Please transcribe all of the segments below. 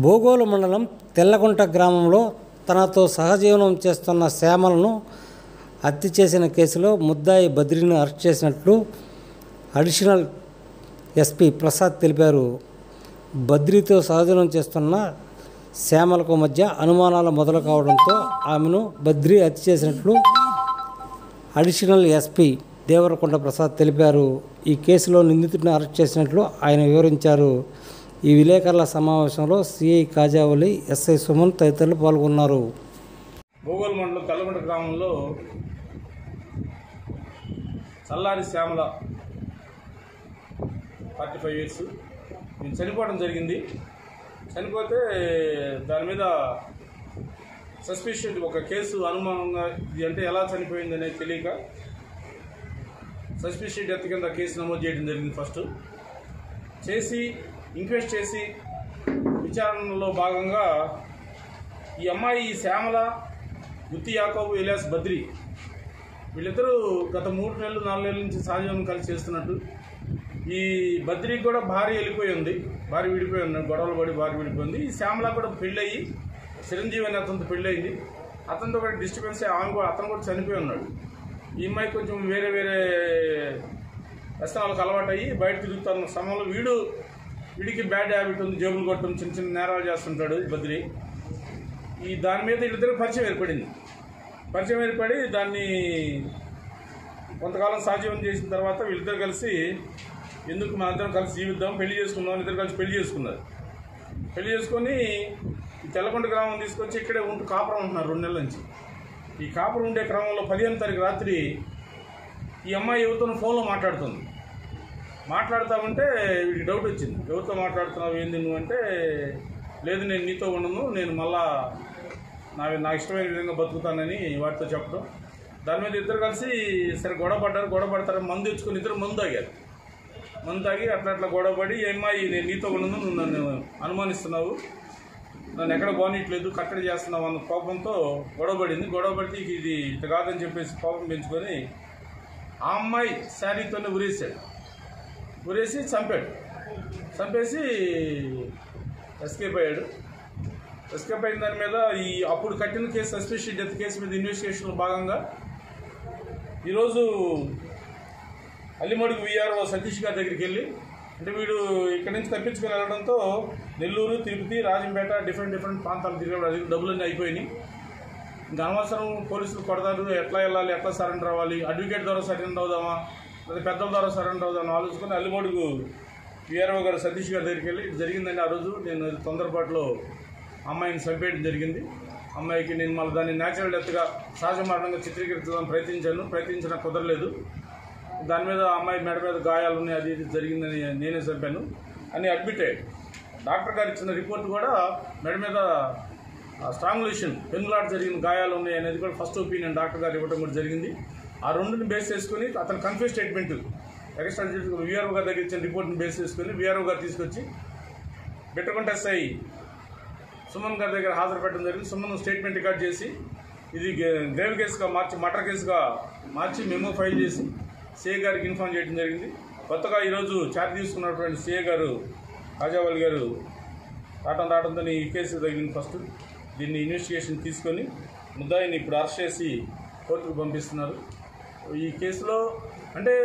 బోగోలు మండలం తెల్లగుంట గ్రామంలో తనతో సహజీవనం చేస్తున్న శ్యామలను హత్య చేసిన కేసులో ముద్దాయి బద్రీని అరెస్ట్ చేసినట్లు అడిషనల్ ఎస్పీ ప్రసాద్ తెలిపారు బద్రీతో సహజీవనం చేస్తున్న శ్యామలకు మధ్య అనుమానాలు మొదలు కావడంతో ఆమెను బద్రీ హత్య చేసినట్లు అడిషనల్ ఎస్పీ దేవరకొండ ప్రసాద్ తెలిపారు ఈ కేసులో నిందితుడిని అరెస్ట్ చేసినట్లు ఆయన వివరించారు ఈ విలేకరుల సమావేశంలో సిఐ కాజావలి ఎస్ఐ సుమన్ తదితరులు పాల్గొన్నారు భూగోళ మండలం తెల్లగుంట గ్రామంలో చల్లారి శ్యామల ఫార్టీ ఫైవ్ ఇయర్స్ నేను చనిపోవడం జరిగింది చనిపోతే దాని మీద సస్పిషియస్ ఒక కేసు అనుమానంగా ఇది అంటే ఎలా చనిపోయింది అనేది తెలియక సస్పిషియస్ డెత్ కింద కేసు నమోదు చేయడం జరిగింది ఫస్ట్ చేసి ఇంక్వెస్ట్ చేసి విచారణలో భాగంగా ఈ అమ్మాయి శ్యామల గుత్తి యాకోబు ఇలియాస్ బద్రి వీళ్ళిద్దరూ గత మూడు నెలలు నాలుగు నెలల నుంచి సహజీవనం కలిసి చేస్తున్నట్టు ఈ బద్రికి కూడా భార్య వెళ్ళిపోయి ఉంది భార్య విడిపోయి ఉంది గొడవలు పడి భార్య విడిపోయింది ఈ శ్యామల కూడా పెళ్ళయి చిరంజీవి అనే అతనితో పెళ్ళయింది అతనితో కూడా డిస్టర్బెన్స్ అయ్యి ఆమె కూడా అతను కూడా చనిపోయి ఉన్నాడు ఈ అమ్మాయి కొంచెం వేరే వేరే వ్యసనాలకు అలవాటు అయ్యి బయట తిరుగుతున్న సమయంలో వీడు వీడికి బ్యాడ్ హ్యాబిట్ ఉంది జేబులు కొట్టడం చిన్న చిన్న నేరాలు చేస్తుంటాడు ఈ బద్రి ఈ దాని మీద వీళ్ళిద్దరికి పరిచయం ఏర్పడింది పరిచయం ఏర్పడి దాన్ని కొంతకాలం సాధ్యం చేసిన తర్వాత వీళ్ళిద్దరు కలిసి ఎందుకు మన ఇద్దరం కలిసి జీవిద్దాం పెళ్లి చేసుకుందాం ఇద్దరు కలిసి పెళ్లి చేసుకున్నారు పెళ్లి చేసుకొని ఈ తెల్లకొండ గ్రామం తీసుకొచ్చి ఇక్కడే ఉంటూ కాపురం ఉంటున్నారు రెండు నెలల నుంచి ఈ కాపురం ఉండే క్రమంలో పదిహేను తారీఖు రాత్రి ఈ అమ్మాయి ఎవరితో ఫోన్లో మాట్లాడుతుంది మాట్లాడతామంటే వీడికి డౌట్ వచ్చింది ఎవరితో మాట్లాడుతున్నావు ఏంది నువ్వు అంటే లేదు నేను నీతో ఉండను నేను మళ్ళా నా నా ఇష్టమైన విధంగా బతుకుతానని వాటితో చెప్పడం దాని మీద ఇద్దరు కలిసి సరే గొడవ పడ్డారు గొడవ పడతారు మందు తెచ్చుకొని ఇద్దరు మందు తాగారు మందు తాగి అట్లా అట్లా గొడవ పడి "ఏ అమ్మాయి నేను నీతో ఉండను నువ్వు నన్ను అనుమానిస్తున్నావు నన్ను ఎక్కడ బానిట్లేదు కట్టడి చేస్తున్నావు అన్న కోపంతో గొడవ పడింది గొడవ పడితే ఇక ఇది ఇట్లా కాదని చెప్పేసి కోపం పెంచుకొని ఆ అమ్మాయి శారీతోనే ఉరేసాడు ఉరేసి చంపాడు చంపేసి ఎస్కేప్ అయ్యాడు ఎస్కేప్ అయిన దాని మీద ఈ అప్పుడు కట్టిన కేసు సస్పెషల్ డెత్ కేసు మీద ఇన్వెస్టిగేషన్లో భాగంగా ఈరోజు అల్లిమడుగు విఆర్ఓ సతీష్ గారి దగ్గరికి వెళ్ళి అంటే వీడు ఇక్కడి నుంచి తప్పించుకొని వెళ్ళడంతో నెల్లూరు తిరుపతి రాజంపేట డిఫరెంట్ డిఫరెంట్ ప్రాంతాలు తిరిగాడు అది డబ్బులన్నీ అయిపోయినాయి ఇంకా అనవసరం పోలీసులు కొడతారు ఎట్లా వెళ్ళాలి ఎట్లా సరెండర్ అవ్వాలి అడ్వకేట్ ద్వారా సరెండర్ అవుదామా లేదా పెద్దల ద్వారా సరెండర్ అవుదామా ఆలోచుకొని అల్లిమడుగు విఆర్ఓ గారు సతీష్ గారి దగ్గరికి వెళ్ళి ఇది జరిగిందండి ఆ రోజు నేను తొందరపాటులో అమ్మాయిని చంపేయడం జరిగింది అమ్మాయికి నేను మళ్ళీ దాన్ని న్యాచురల్ డెత్గా సహజ మరణంగా చిత్రీకరించడానికి ప్రయత్నించాను ప్రయత్నించిన కుదరలేదు దాని మీద ఆ అమ్మాయి మెడ మీద గాయాలు ఉన్నాయి అది ఇది జరిగిందని నేనే చంపాను అని అడ్మిట్ అయ్యాడు డాక్టర్ గారు ఇచ్చిన రిపోర్ట్ కూడా మెడ మీద స్ట్రాంగులేషన్ పెన్లాట్ జరిగిన గాయాలు ఉన్నాయి అనేది కూడా ఫస్ట్ ఒపీనియన్ డాక్టర్ గారు ఇవ్వడం కూడా జరిగింది ఆ రెండుని బేస్ చేసుకుని అతను కన్ఫ్యూజ్ స్టేట్మెంట్ ఎక్స్ట్రా విఆర్ఓ గారి దగ్గర ఇచ్చిన రిపోర్ట్ని బేస్ చేసుకుని విఆర్ఓ గారు తీసుకొచ్చి బిట్టకుంట ఎస్ఐ సుమన్ గారి దగ్గర హాజరు పెట్టడం జరిగింది సుమన్ స్టేట్మెంట్ రికార్డ్ చేసి ఇది గే- గ్రేవ్ కేసుగా మార్చి మర్డర్ కేసుగా మార్చి మెమో ఫైల్ చేసి సిఏ గారికి ఇన్ఫార్మ్ చేయడం జరిగింది కొత్తగా ఈరోజు చార్జ్ తీసుకున్నటువంటి సిఏ గారు రాజావల్ గారు రావటం రావడంతో ఈ కేసు తగిలింది ఫస్ట్ దీన్ని ఇన్వెస్టిగేషన్ తీసుకొని ముద్దాయిని ఇప్పుడు అరెస్ట్ చేసి కోర్టుకు పంపిస్తున్నారు ఈ కేసులో అంటే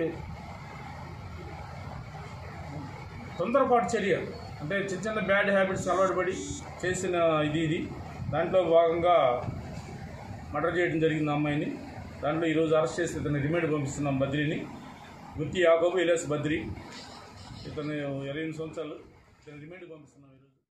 తొందరపాటు చర్య అంటే చిన్న చిన్న బ్యాడ్ హ్యాబిట్స్ అలవాటు పడి చేసిన ఇది ఇది దాంట్లో భాగంగా మర్డర్ చేయడం జరిగింది ఆ అమ్మాయిని దాంట్లో ఈరోజు అరెస్ట్ చేసి ఇతను రిమాండ్ పంపిస్తున్నాం బద్రిని గుత్తి యాకోబు ఇలాస్ బద్రి ఇతను ఇరవై ఎనిమిది సంవత్సరాలు ఇతను రిమాండ్ పంపిస్తున్నాం